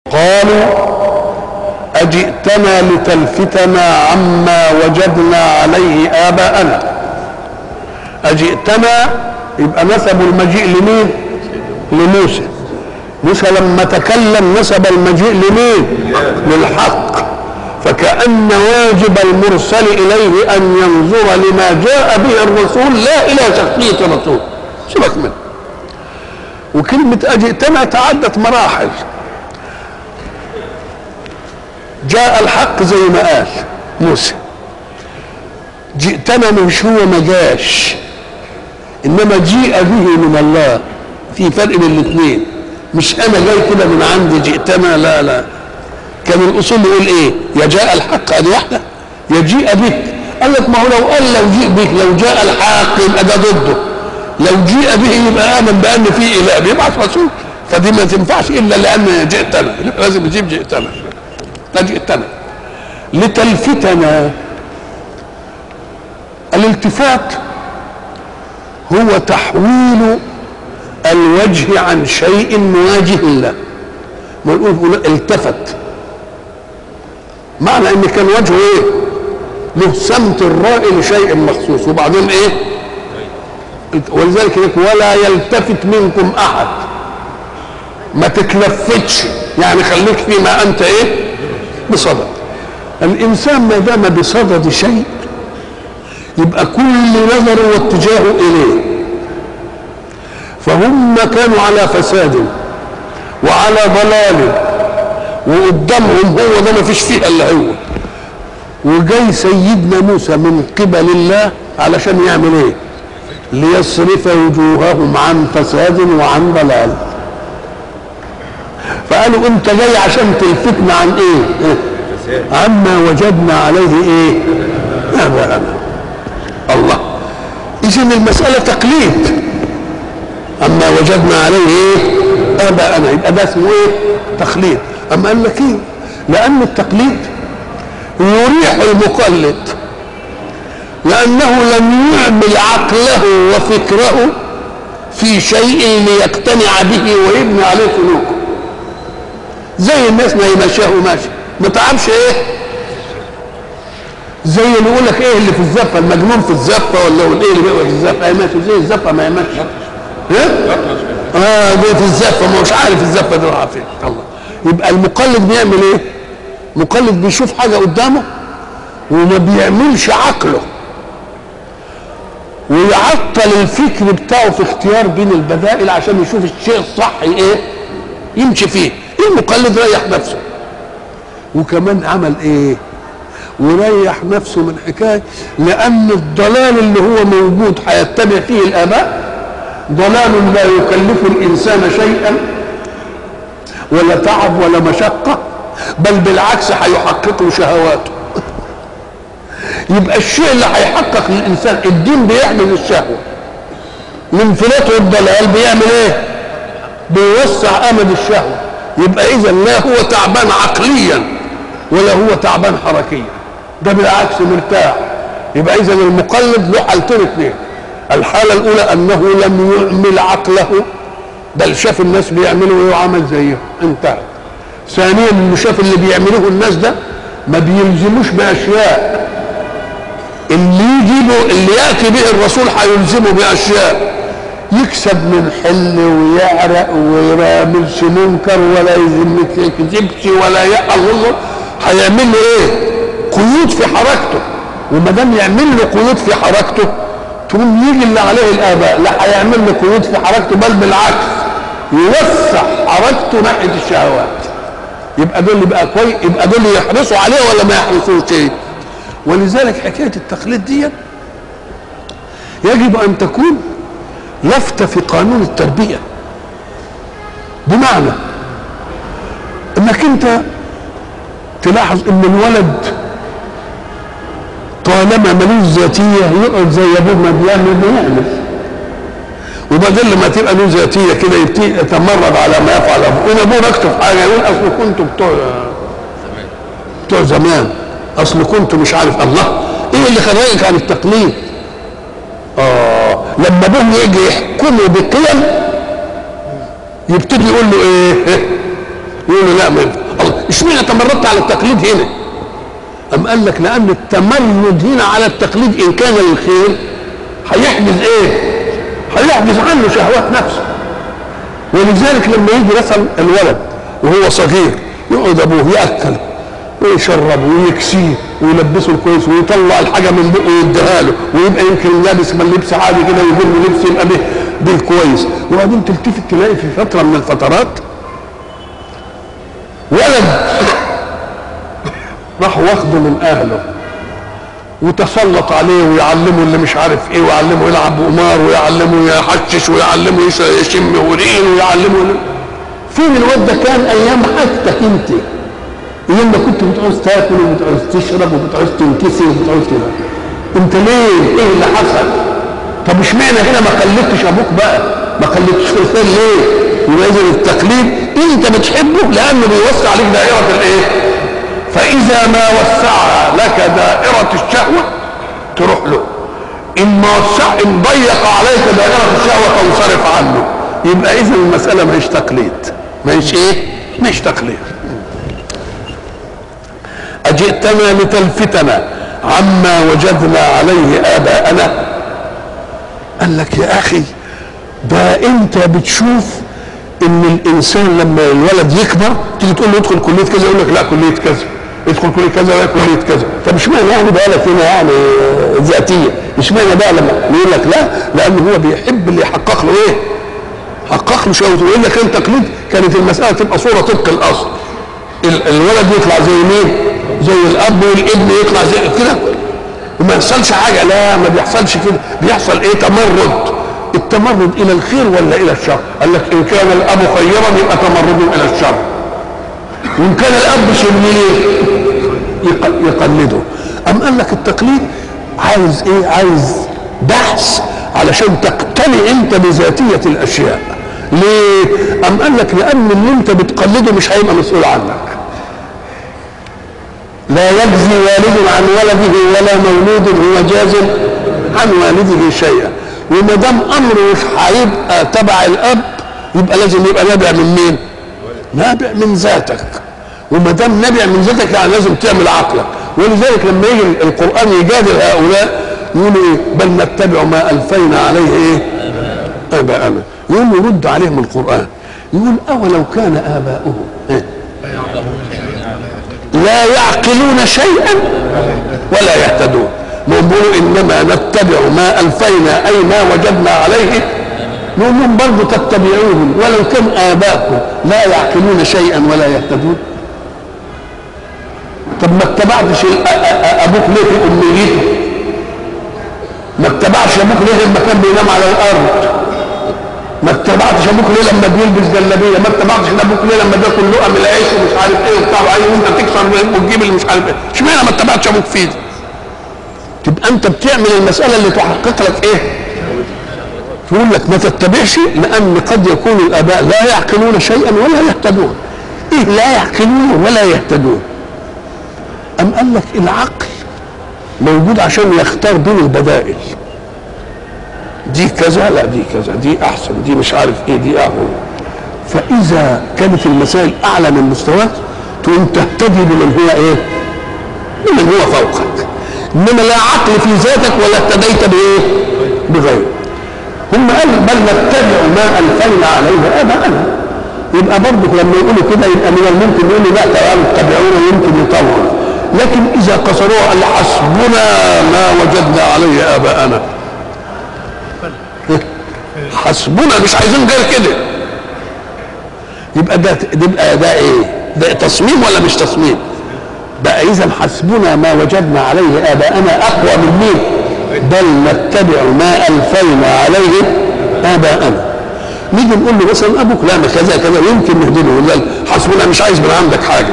قالوا أجئتنا لتلفتنا عما وجدنا عليه آباءنا أجئتنا يبقى نسبوا المجيء لمين لموسى موسى لما تكلم نسب المجيء لمين للحق فكأن واجب المرسل إليه أن ينظر لما جاء به الرسول لا إلى شخصية الرسول سيبك منه وكلمة أجئتنا تعدت مراحل جاء الحق زي ما قال موسى جئتنا مش هو ما جاش انما جيء به من الله في فرق بين الاثنين مش انا جاي كده من عندي جئتنا لا لا كان الاصول يقول ايه يا جاء الحق ادي واحده يا جيء بك قال لك ما هو لو قال لو جيء بك لو جاء الحق يبقى ده ضده لو جيء به يبقى امن بان في اله بيبعث رسول فدي ما تنفعش الا لان جئتنا لازم يجيب جئتنا جئتنا لتلفتنا الالتفات هو تحويل الوجه عن شيء مواجه له ما نقول التفت معنى ان كان وجهه ايه له سمت الرائي لشيء مخصوص وبعدين ايه ولذلك يقول ولا يلتفت منكم احد ما تتلفتش يعني خليك فيما انت ايه بصدد الانسان ما دام بصدد شيء يبقى كل نظره واتجاهه اليه فهم كانوا على فساد وعلى ضلال وقدامهم هو ده ما فيش فيه الا هو وجاي سيدنا موسى من قبل الله علشان يعمل ايه ليصرف وجوههم عن فساد وعن ضلال فقالوا انت جاي عشان تلفتنا عن ايه عما وجدنا عليه ايه اباءنا الله اذا المساله تقليد اما وجدنا عليه ايه اباءنا يبقى ده اسمه ايه تقليد اما قال لك ايه لان التقليد يريح المقلد لانه لم يعمل عقله وفكره في شيء ليقتنع به ويبني عليه سلوكه زي الناس ما يمشاه ماشي ما تعبش ايه زي اللي يقول لك ايه اللي في الزفه المجنون في الزفه ولا هو ايه اللي بيقعد في الزفه ماشي زي الزفه ما يمشي ايه اه ده في الزفه ما مش عارف الزفه دي رايحه فين الله يبقى المقلد بيعمل ايه مقلد بيشوف حاجه قدامه وما بيعملش عقله ويعطل الفكر بتاعه في اختيار بين البدائل عشان يشوف الشيء الصح ايه يمشي فيه المقلد ريح نفسه وكمان عمل ايه وريح نفسه من حكايه لان الضلال اللي هو موجود هيتبع فيه الاباء ضلال لا يكلف الانسان شيئا ولا تعب ولا مشقه بل بالعكس هيحقق له شهواته يبقى الشيء اللي هيحقق للانسان الدين بيعمل الشهوه الانفلات والضلال بيعمل ايه بيوسع امد الشهوه يبقى اذا لا هو تعبان عقليا ولا هو تعبان حركيا ده بالعكس مرتاح يبقى اذا المقلد له حالتين اثنين الحاله الاولى انه لم يعمل عقله بل شاف الناس بيعملوا ايه وعمل زيهم انتهى ثانيا انه شاف اللي بيعملوه الناس ده ما بيلزموش باشياء اللي يجيبه اللي ياتي به الرسول هيلزمه باشياء يكسب من حل ويعرق ويراملش منكر ولا يكذبش ولا يقل هيعمل له ايه؟ قيود في حركته وما دام يعمل له قيود في حركته تقوم يجي اللي عليه الاباء لا هيعمل له قيود في حركته بل بالعكس يوسع حركته ناحيه الشهوات يبقى دول يبقى كويس يبقى دول يحرصوا عليه ولا ما يحرصوش ايه؟ ولذلك حكايه التقليد دي يجب ان تكون لفته في قانون التربيه بمعنى انك انت تلاحظ ان الولد طالما ملوش ذاتيه يقعد زي ابوه ما بيعمل بيعمل وبعدين لما تبقى له ذاتيه كده يبتدي يتمرد على ما يفعل ابوه ان ابوه مكتوب حاجه يقول اصل كنتوا بتوع بتوع زمان اصل كنتوا مش عارف الله ايه اللي خلاك عن التقليد اه لما ابوه يجي يحكمه بقيم يبتدي يقول له ايه يقول له لا ما ينفع الله اشمعنى تمردت على التقليد هنا أم قال لك لأن التمرد هنا على التقليد إن كان للخير هيحجز إيه؟ هيحجز عنه شهوات نفسه ولذلك لما يجي مثلا الولد وهو صغير يقعد أبوه يأكل ويشرب ويكسيه ويلبسه كويس ويطلع الحاجه من بقه ويديها له ويبقى يمكن لابس من لبس عادي كده ويجيب له لبس يبقى به به كويس وبعدين تلتفت تلاقي في فتره من الفترات ولد راح واخده من اهله وتسلط عليه ويعلمه اللي مش عارف ايه ويعلمه يلعب قمار ويعلمه يحشش ويعلمه يش- يشم هورين ويعلمه فين الواد ده كان ايام حاجتك انت ايام ما كنت بتعوز تاكل وبتعوز تشرب وبتعوز تنكسي وبتعوز كده انت ليه ايه اللي حصل طب اشمعنى هنا ما قلدتش ابوك بقى ما قلدتش فلان ليه يبقى اذا التقليد انت بتحبه لانه بيوسع عليك دائره الايه فاذا ما وسع لك دائره الشهوه تروح له ان ما وسع ان ضيق عليك دائره الشهوه تنصرف عنه يبقى اذا المساله ما هيش تقليد ما هيش ايه ما هيش تقليد أجئتنا لتلفتنا عما وجدنا عليه آباءنا قال لك يا أخي ده أنت بتشوف إن الإنسان لما الولد يكبر تيجي تقول له ادخل كلية كذا يقول لك لا كلية كذا ادخل كلية كذا لا كلية كذا طب اشمعنى يعني بقى لك هنا يعني ذاتية اشمعنى بقى لما يقول لك لا لأنه هو بيحب اللي يحقق له إيه؟ حقق له شهوته ويقول لك انت تقليد كانت المسألة تبقى صورة طبق الأصل ال- الولد يطلع زي مين؟ زي الاب والابن يطلع زي كده وما يحصلش حاجه لا ما بيحصلش كده بيحصل ايه تمرد التمرد الى الخير ولا الى الشر؟ قال لك ان كان الاب خيرا يبقى تمرده الى الشر وان كان الاب شرير يق- يقلده ام قال لك التقليد عايز ايه؟ عايز بحث علشان تقتنع انت بذاتيه الاشياء ليه؟ أم قال لك لأن اللي أنت بتقلده مش هيبقى مسؤول عنك. لا يجزي والد عن ولده ولا مولود هو جاز عن والده شيئا. وما دام أمره مش هيبقى تبع الأب يبقى لازم يبقى نابع من مين؟ نابع من ذاتك. وما دام نابع من ذاتك يعني لازم تعمل عقلك. ولذلك لما يجي القرآن يجادل هؤلاء يقولوا إيه؟ بل نتبع ما ألفينا عليه إيه؟ آباءنا. يقول يرد عليهم القرآن يقول أولو كان آباؤهم إيه؟ لا يعقلون شيئا ولا يهتدون نقول إنما نتبع ما ألفينا أي ما وجدنا عليه نقول لهم برضه تتبعوهم ولو كان آباؤكم لا يعقلون شيئا ولا يهتدون طب ما اتبعتش ال- أ- أ- أبوك ليه في أمنيته ما اتبعش أبوك ليه لما كان بينام على الأرض ما اتبعتش ابوك ليه لما بيلبس جلابيه ما اتبعتش ابوك ليه لما بياكل لقم العيش ومش عارف ايه وبتاع وعايز وانت تكسر وتجيب اللي مش عارف ايه اشمعنى ما اتبعتش ابوك فيه دي؟ تبقى انت بتعمل المساله اللي تحقق لك ايه تقول لك ما تتبعش لان قد يكون الاباء لا يعقلون شيئا ولا يهتدون ايه لا يعقلون ولا يهتدون ام قال لك العقل موجود عشان يختار بين البدائل دي كذا لا دي كذا دي احسن دي مش عارف ايه دي اهون فاذا كانت المسائل اعلى من مستواك تقوم تهتدي بمن هو ايه بمن هو فوقك انما لا عقل في ذاتك ولا اهتديت بايه بغيره هم قال بل نتبع ما الفينا عليه اباءنا يبقى برضه لما يقولوا كده يبقى من الممكن يقولوا لا تعالوا اتبعونا يمكن يطور لكن اذا قصروها قال حسبنا ما وجدنا عليه اباءنا حسبنا مش عايزين غير كده يبقى ده يبقى ده ايه ده تصميم ولا مش تصميم بقى اذا حسبنا ما وجدنا عليه اباءنا اقوى من مين بل نتبع ما الفينا عليه اباءنا نيجي نقول له مثلا ابوك لا ما كذا كذا يمكن نهدله ولا حسبنا مش عايز من عندك حاجه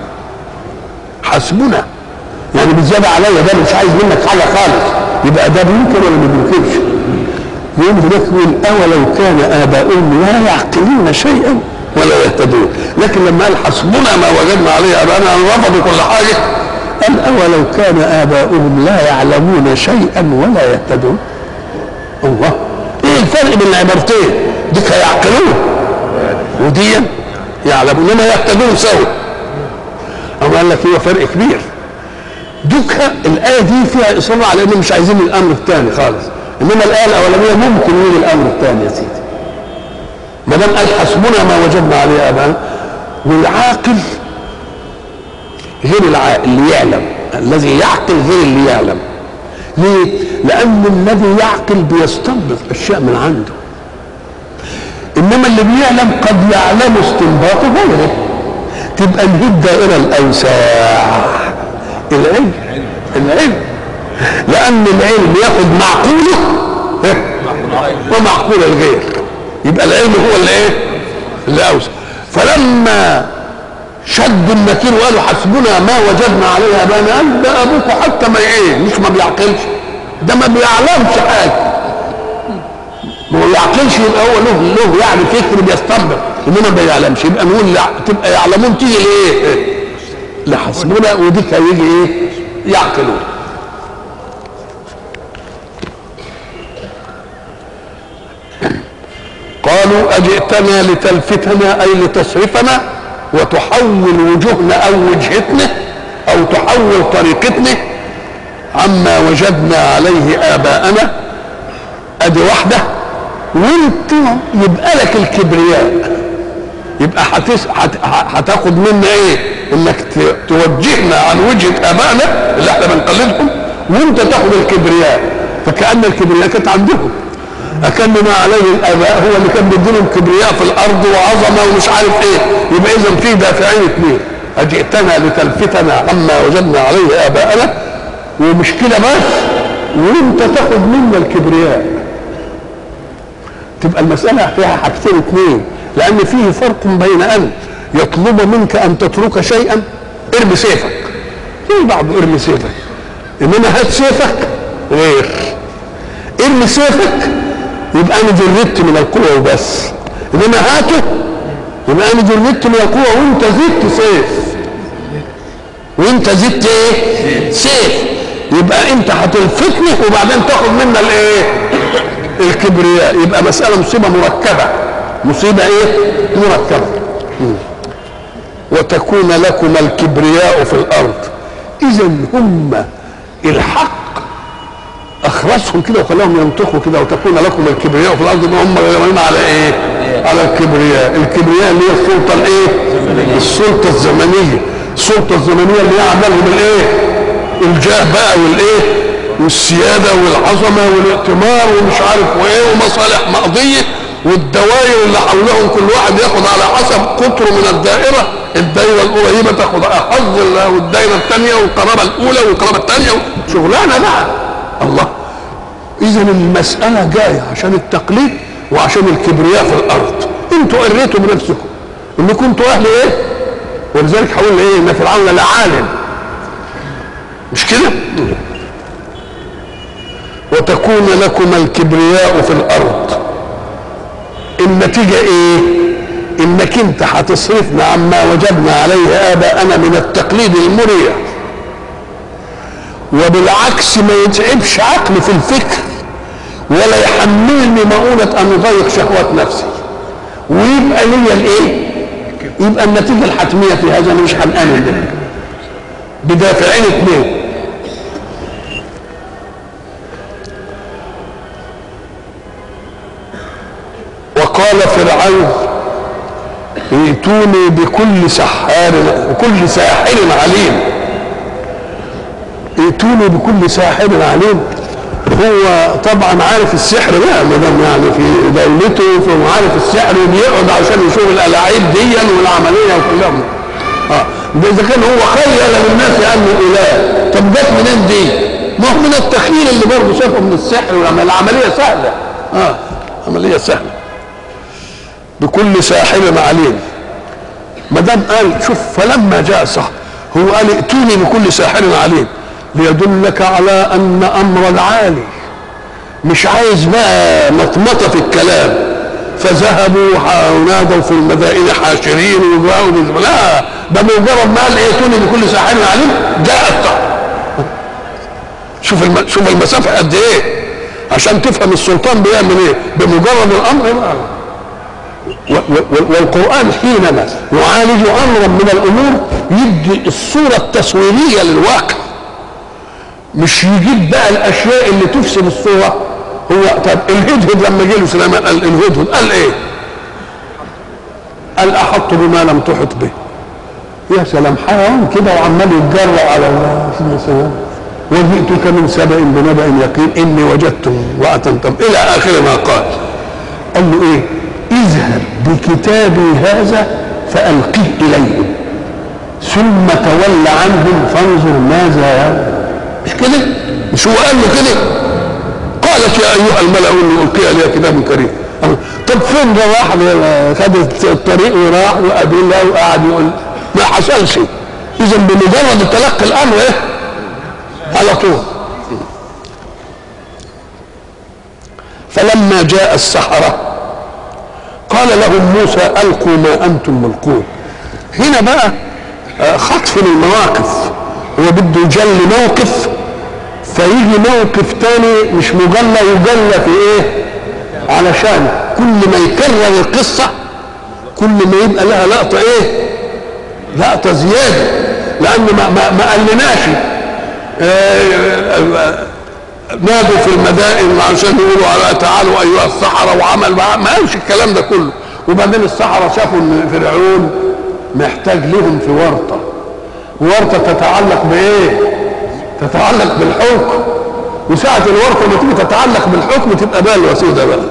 حسبنا يعني بالزياده عليا ده مش عايز منك حاجه خالص يبقى ده بيمكن ولا ما بيمكنش يقول هناك يقول أولو كان آباؤهم لا يعقلون شيئا ولا يهتدون لكن لما قال حسبنا ما وجدنا عليه آباءنا رفضوا كل حاجة قال أولو كان آباؤهم لا يعلمون شيئا ولا يهتدون الله ايه الفرق بين العبارتين ديك هيعقلون ودي يعلمون انما يهتدون سوا أما قال لك هو فرق كبير دوكها الآية دي فيها إصرار على إنهم مش عايزين الأمر الثاني خالص إنما الآية الأولانية ممكن يقول الأمر الثاني يا سيدي ما دام قال حسبنا ما وجدنا عليه آباءنا والعاقل غير العاقل اللي يعلم الذي يعقل غير اللي يعلم ليه؟ لأن الذي يعقل بيستنبط أشياء من عنده إنما اللي بيعلم قد يعلم استنباط غيره تبقى نهي الدائرة الأوسع العلم العلم لأن العلم ياخد معقوله ومعقول الغير يبقى العلم هو اللي ايه؟ اللي أوسع فلما شدوا النكير وقالوا حسبنا ما وجدنا عليه ابانا قال ده ابوكم حتى ما ايه مش ما بيعقلش ده ما بيعلمش حاجه ما بيعقلش يبقى هو له له يعني فكر بيستنبط انما ما بيعلمش يبقى نقول لا تبقى يعلمون تيجي لايه؟ لحسبنا وديك هيجي ايه؟ يعقلون قالوا أجئتنا لتلفتنا أي لتصرفنا وتحول وجوهنا أو وجهتنا أو تحول طريقتنا عما وجدنا عليه آباءنا أدي واحدة وانت يبقى لك الكبرياء يبقى هتس... هت... هتاخد منا ايه انك ت... توجهنا عن وجهة ابائنا اللي احنا بنقلدهم وانت تاخد الكبرياء فكأن الكبرياء كانت عندهم أكن ما عليه الآباء هو اللي كان بيديلهم كبرياء في الأرض وعظمة ومش عارف إيه يبقى إذا في دافعين اثنين أجئتنا لتلفتنا عما وجدنا عليه آباءنا ومش كده بس وأنت تاخد منا الكبرياء تبقى المسألة فيها حاجتين اثنين لأن فيه فرق بين أن يطلب منك أن تترك شيئا ارمي سيفك في بعض ارمي سيفك إنما هات سيفك غير ارمي سيفك يبقى انا جردت من القوه وبس انما هاته يبقى انا جردت من القوه وانت زدت سيف وانت زدت ايه سيف يبقى انت هتلفتني وبعدين تاخد منا الايه الكبرياء يبقى مساله مصيبه مركبه مصيبه ايه مركبه وتكون لكم الكبرياء في الارض اذا هم الحق اخرسهم كده وخلاهم ينطقوا كده وتكون لكم الكبرياء في الارض ما هم غيرين على ايه؟ على الكبرياء، الكبرياء اللي هي السلطه الايه؟ السلطه الزمنيه، السلطه الزمنيه اللي هي عملهم الايه؟ الجاه بقى والايه؟ والسياده والعظمه والائتمار ومش عارف وايه ومصالح مقضيه والدوائر اللي حولهم كل واحد ياخد على حسب قطره من الدائره الدائره القريبه تاخد حظ والدائره الثانيه والقرابه الاولى والقرابه الثانيه شغلانه بقى الله اذا المساله جايه عشان التقليد وعشان الكبرياء في الارض انتوا قريتوا بنفسكم انكم انتوا اهل ايه ولذلك هقول ايه ان فرعون لعالم مش كده وتكون لكم الكبرياء في الارض النتيجه ايه انك انت هتصرفنا عما وجدنا عليه اباءنا من التقليد المريع وبالعكس ما يتعبش عقلي في الفكر ولا يحملني مؤونة أن أضيق شهوات نفسي ويبقى ليا الإيه؟ يبقى النتيجة الحتمية في هذا أنا مش هنآمن به بدافعين اثنين وقال فرعون ائتوني بكل سحار وكل ساحر عليم ائتوني بكل ساحر عليم هو طبعا عارف السحر بقى ما دام يعني في دولته فهو عارف السحر وبيقعد عشان يشوف الالاعيب دي والعمليه وكلها اه ده اذا كان هو خيل للناس انه اله طب جت منين دي؟ ما هو من التخيل اللي برضه شافه من السحر والعمليه سهله اه عمليه سهله بكل ساحر عليم ما دام قال شوف فلما جاء صح هو قال ائتوني بكل ساحر عليم ليدلك على ان امر العالي مش عايز بقى مطمطه في الكلام فذهبوا ونادوا في المدائن حاشرين وجاءوا لا ده مجرد ما قال ائتوني بكل ساحر عليم جاء الطعم شوف الم... شوف المسافه قد ايه عشان تفهم السلطان بيعمل ايه بمجرد الامر بقى و- و- والقرآن حينما يعالج أمرا من الأمور يدي الصورة التصويرية للواقع مش يجيب بقى الأشياء اللي تفسد الصورة هو طب الهدهد لما جه له سليمان قال الهدهد قال إيه؟ قال أحط بما لم تحط به يا سلام حيوان كده وعمال يتجرأ على الله يا سلام وجئتك من سبأ بنبأ يقين إني وجدت امرأة تم إلى آخر ما قال قال له إيه اذهب بكتابي هذا فألقيه إليهم ثم تول عنهم فانظر ماذا يرون. مش كده مش هو قال له كده قالت يا ايها الملا اني القي لي كتاب كريم طب فين ده راح خد الطريق وراح وقابلها وقعد يقول ما حصلش اذا بمجرد تلقي الامر ايه على طول فلما جاء السحرة قال لهم موسى ألقوا ما أنتم ملقون هنا بقى آه، خطف للمواقف هو بده يجلي موقف فيجي موقف تاني مش مجلى يجلى في ايه علشان كل ما يكرر القصة كل ما يبقى لها لقطة ايه لقطة زيادة لأن ما, ما, ما قالناش آه، نادوا في المدائن عشان يقولوا على تعالوا ايها السحرة وعمل ما ما قالش الكلام ده كله وبعدين السحرة شافوا ان فرعون محتاج لهم في ورطة ورطة تتعلق بايه؟ تتعلق بالحكم وساعة الورطة ما تيجي تتعلق بالحكم تبقى بلوى سودة بقى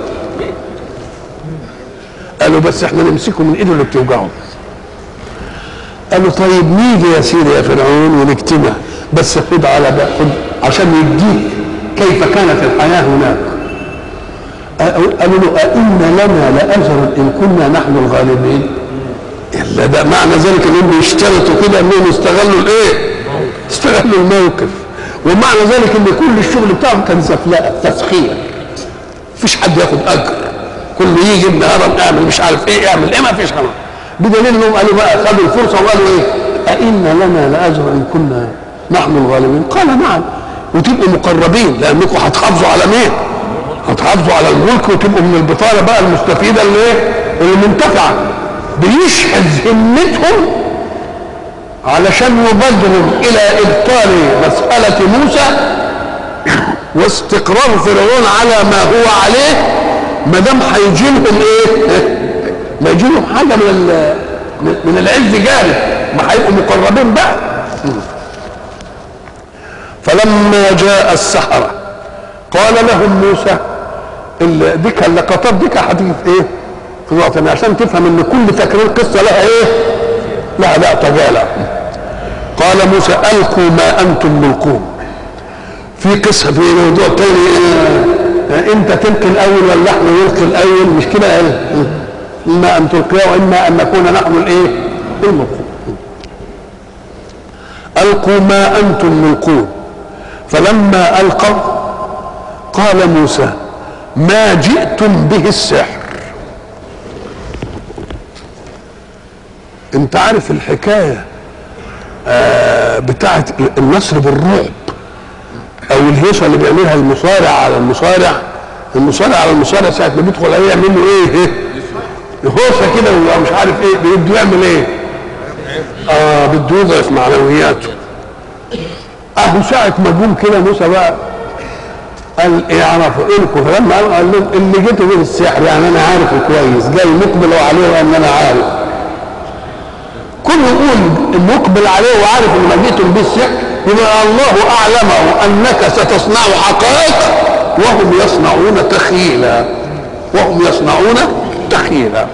قالوا بس احنا نمسكه من ايده اللي بتوجعه قالوا طيب نيجي يا سيدي يا فرعون ونجتمع بس خد على بقى خد عشان يديك كيف كانت الحياة هناك قالوا له أئن لنا لأجرا إن كنا نحن الغالبين إلا ده معنى ذلك انهم بيشترطوا كده انهم يستغلوا الايه؟ استغلوا الموقف ومعنى ذلك ان كل الشغل بتاعهم كان زفلقه تسخير مفيش حد ياخد اجر كله يجي النهارده اعمل مش عارف ايه اعمل ايه ما فيش خلاص بدليل انهم قالوا بقى خدوا الفرصه وقالوا ايه؟ أئن لنا لاجرا ان كنا نحن الغالبين؟ قال نعم وتبقوا مقربين لانكم هتحافظوا على مين؟ هتحافظوا على الملك وتبقوا من البطاله بقى المستفيده اللي ايه؟ المنتفعه بيشحذ همتهم علشان يبادروا الى ابطال مساله موسى واستقرار فرعون على ما هو عليه ما دام هيجي لهم ايه؟ ما يجي لهم حاجه من ال- من العز جانب ما هيبقوا مقربين بقى فلما جاء السحرة قال لهم موسى ال- ديك اللقطات ديك هتيجي في ايه؟ في وقت ما عشان تفهم ان كل تكرير قصه لها ايه؟ لها لقطه جالة قال موسى القوا ما انتم ملقون في قصه في موضوع تاني آه، انت تلقي الاول ولا احنا نلقي الاول مش كده آه، اما ان تلقيا واما ان نكون نحن الايه؟ الملقون القوا ما انتم ملقون فلما القوا قال موسى ما جئتم به السحر انت عارف الحكايه آه بتاعت النصر بالرعب او الهيصه اللي بيعملها المصارع على المصارع المصارع على المصارع ساعه ما بيدخل عليه يعمل له ايه ايه هوسه كده ولا مش عارف ايه بده يعمل ايه اه بده يضعف معنوياته اهو ساعه ما جم كده موسى بقى قال يعرفوا إلكم فلما قال قال لهم اللي جيتوا به السحر يعني انا عارفه كويس جاي مقبل عليه وان انا عارف كله يقول مقبل عليه وعارف ان ما جئتم به السحر يبقى الله اعلمه انك ستصنع حقائق وهم يصنعون تخيلا وهم يصنعون تخيلا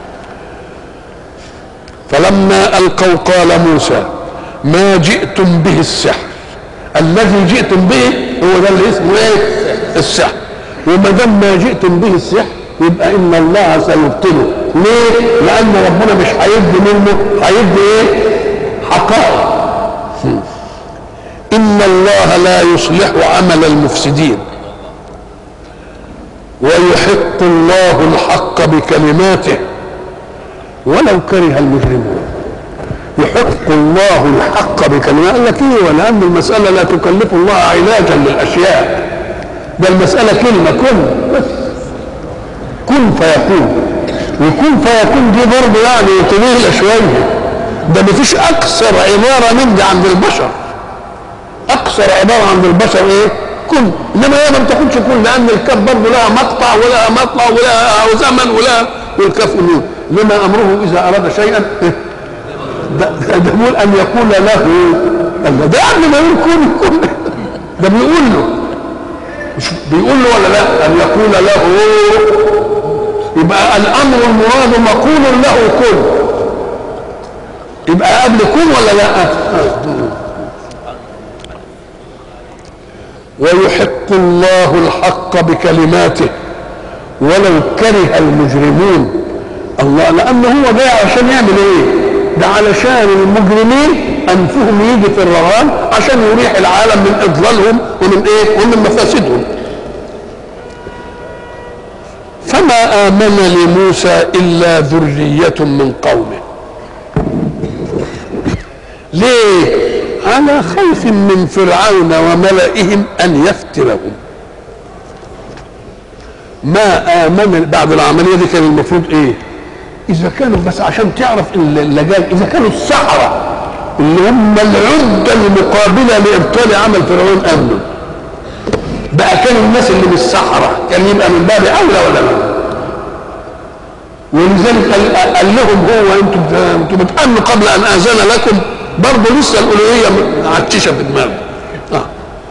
فلما القوا قال موسى ما جئتم به السحر الذي جئتم به هو ده اللي اسمه ايه السحر وما دام ما جئتم به السحر يبقى ان الله سيبطله ليه لان ربنا مش هيدي منه هيدي ايه حقائق ان الله لا يصلح عمل المفسدين ويحق الله الحق بكلماته ولو كره المجرمون يحق الله الحق بكلماته قال لك ايه ولان المساله لا تكلف الله علاجا للاشياء ده المساله كلمه كن بس كن فيكون ويكون فيكون دي برضه يعني طويله شويه ده مفيش اكثر عباره من دي عند البشر اكثر عباره عند البشر ايه؟ كن انما هي ما بتاخدش كن لان الكاف برضه لها مقطع ولها مطلع ولها زمن ولها والكاف نون لما امره اذا اراد شيئا ده ده بيقول ان يقول له الله ده قبل ما يقول كن كن ده بيقول له مش بيقول له ولا لا ان يقول له يبقى الامر المراد مقول له كن يبقى قبل كن ولا لا ويحق الله الحق بكلماته ولو كره المجرمون الله لانه هو جاي عشان يعمل ايه ده علشان المجرمين انفهم يجي في الرهان عشان يريح العالم من اضلالهم ومن ايه ومن مفاسدهم فما امن لموسى الا ذريه من قومه ليه على خوف من فرعون وملئهم ان يفتنهم ما امن بعد العمليه دي كان المفروض ايه اذا كانوا بس عشان تعرف اللجاج اذا كانوا السحره اللي هم العده المقابله لابطال عمل فرعون امنوا بقى كانوا الناس اللي مش سحره كان يبقى من باب اولى ولا لا ولذلك قال, قال لهم هو انتم انتم بتامنوا قبل ان اذن لكم برضه لسه الالوهيه معتشه في دماغه آه.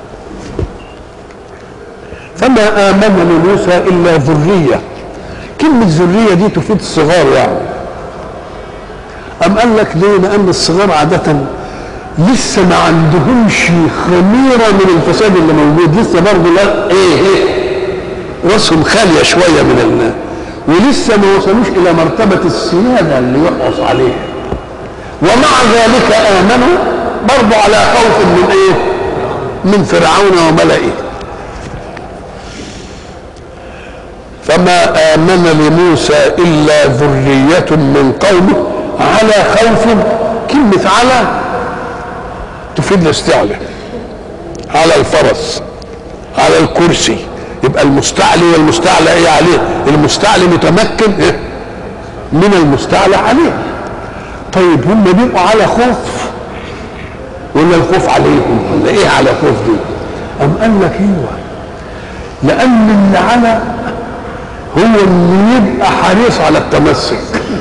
فما امن لموسى الا ذريه كلمه ذريه دي تفيد الصغار يعني أم قال لك ليه؟ لأن الصغار عادة لسه ما عندهمش خميرة من الفساد اللي موجود لسه برضه لا إيه إيه راسهم خالية شوية من ال ولسه ما وصلوش إلى مرتبة السيادة اللي يحرص عليها ومع ذلك آمنوا برضه على خوف من إيه؟ من فرعون وملئه فما آمن لموسى إلا ذرية من قومه على خوف كلمة على تفيد الاستعلاء على الفرس على الكرسي يبقى المستعلي والمستعلى ايه عليه المستعلي متمكن إيه؟ من المستعلى عليه طيب هم بيبقوا على خوف ولا الخوف عليهم ولا ايه على خوف دي ام قال لك ايوه لان اللي على هو اللي يبقى حريص على التمسك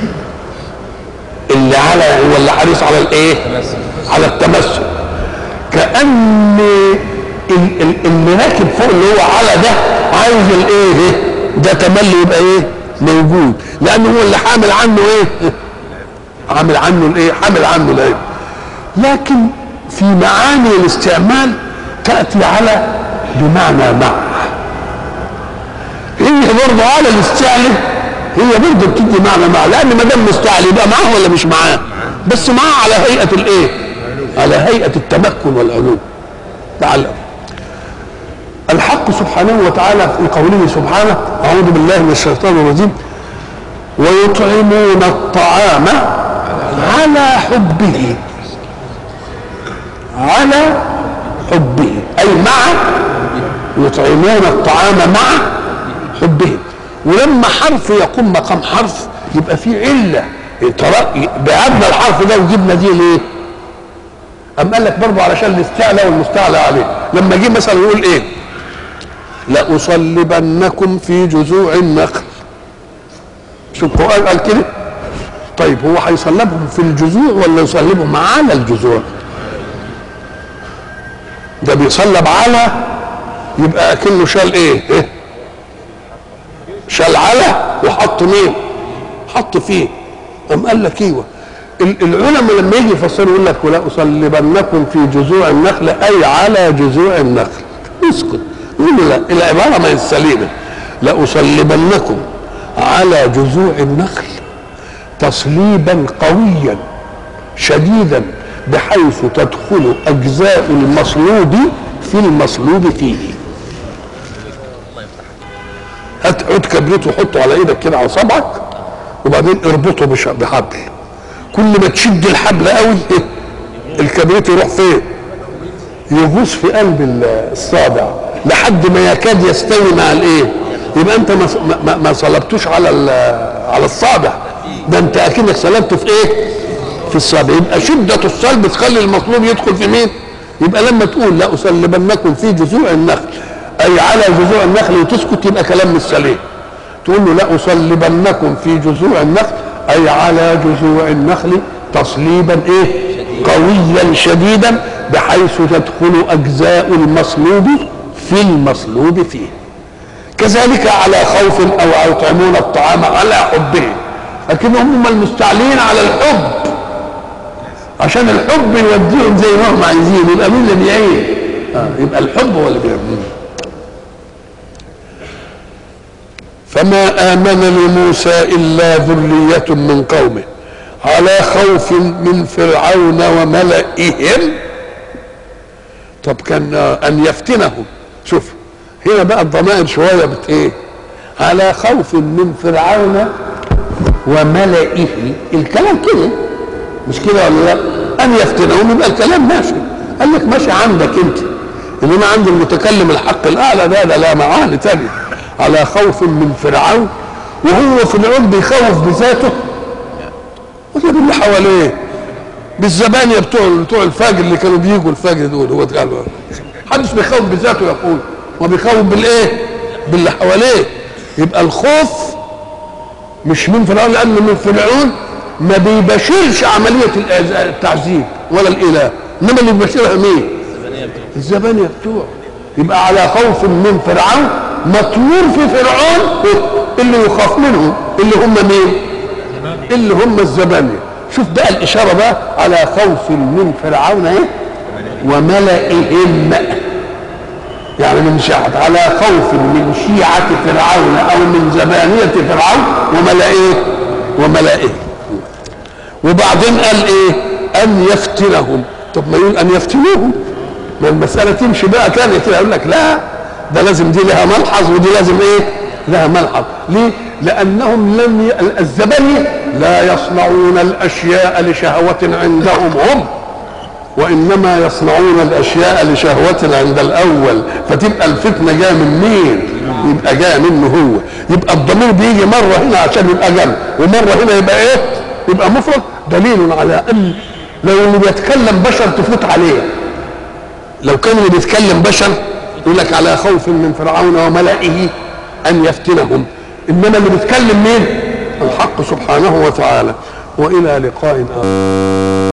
اللي على هو اللي حريص على الايه على التمسك كان اللي راكب فوق اللي هو على ده عايز الايه ده تملي يبقى ايه موجود لانه هو اللي حامل عنه ايه عامل عنه الايه حامل عنه الايه لكن في معاني الاستعمال تاتي على بمعنى مع هي برضه على الاستعلاء هي برضه بتدي معنى معه لان ما دام مستعلي يبقى معاه ولا مش معاه بس معاه على هيئه الايه على هيئه التمكن والعلو تعالى الحق سبحانه وتعالى في قوله سبحانه اعوذ بالله من الشيطان الرجيم ويطعمون الطعام على حبه على حبه اي مع يطعمون الطعام مع حبه ولما حرف يقوم مقام حرف يبقى في عله بعدنا الحرف ده وجبنا دي ليه؟ أم قال لك برضه علشان الاستعلى والمستعلى عليه لما جه مثلا يقول ايه؟ لأصلبنكم في جذوع النخل شوف القرآن قال كده طيب هو هيصلبهم في الجذوع ولا يصلبهم على الجذوع؟ ده بيصلب على يبقى كأنه شال ايه؟ ايه؟ شال على وحط مين حط فيه قام قال لك ايوه العلماء لما يجي يفسروا يقول لك ولا اصلبنكم في جذوع النخل اي على جذوع النخل اسكت يقول لا العباره ما هي السليمه لاصلبنكم على جذوع النخل تصليبا قويا شديدا بحيث تدخل اجزاء المصلوب في المصلوب فيه هات عود كبريت وحطه على ايدك كده على صبعك وبعدين اربطه بحبل كل ما تشد الحبل قوي الكبريت يروح فين يغوص في قلب الصابع لحد ما يكاد يستوي مع الايه يبقى انت ما ما, ما صلبتوش على على الصابع ده انت اكنك صلبته في ايه في الصابع يبقى شده الصلب تخلي المصلوب يدخل في مين يبقى لما تقول لا اسلبنكم في جذوع النخل اي على جذوع النخل وتسكت يبقى كلام مش سليم تقول له لا اصلبنكم في جذوع النخل اي على جذوع النخل تصليبا ايه قويا شديدا بحيث تدخل اجزاء المصلوب في المصلوب فيه كذلك على خوف او يطعمون الطعام على حبه لكن هم المستعلين على الحب عشان الحب يوديهم زي ما هم عايزين يبقى مين اللي بيعين آه يبقى الحب هو اللي بيعين فما آمن لموسى إلا ذرية من قومه على خوف من فرعون وملئهم طب كان أن يفتنهم شوف هنا بقى الضمائر شوية بت إيه على خوف من فرعون وملئه الكلام كده مش كده ولا لا أن يفتنهم يبقى الكلام ماشي قال لك ماشي عندك أنت إنما عند المتكلم الحق الأعلى ده ده لا معاني تانية على خوف من فرعون وهو فرعون بيخوف بذاته ولا باللي حواليه بالزبانيه بتوع بتوع الفجر اللي كانوا بيجوا الفجر دول هو قال محدش بيخوف بذاته يقول هو بيخوف بالايه؟ باللي حواليه يبقى الخوف مش من فرعون لان من فرعون ما بيبشرش عمليه التعذيب ولا الاله انما اللي بيبشرها مين؟ الزبانيه بتوعه يبقى على خوف من فرعون مطمور في فرعون اللي يخاف منهم اللي هم مين اللي هم الزبانية شوف بقى الإشارة بقى على خوف من فرعون ايه وملئهم يعني من شيعة على خوف من شيعة فرعون أو من زبانية فرعون وملئه وملئه وبعدين قال ايه أن يفتنهم طب ما يقول أن يفتنوهم ما المسألة تمشي بقى كانت يقول لك لا ده لازم دي لها ملحظ ودي لازم ايه لها ملحظ ليه لانهم لم ي... الزبانية لا يصنعون الاشياء لشهوة عندهم هم وانما يصنعون الاشياء لشهوة عند الاول فتبقى الفتنة جاية من مين يبقى جاية منه هو يبقى الضمير بيجي مرة هنا عشان يبقى جمع ومرة هنا يبقى ايه يبقى مفرد دليل على ان لو اللي بيتكلم بشر تفوت عليه لو كان اللي بيتكلم بشر يقول لك على خوف من فرعون وملئه ان يفتنهم انما اللي بيتكلم مين الحق سبحانه وتعالى والى لقاء اخر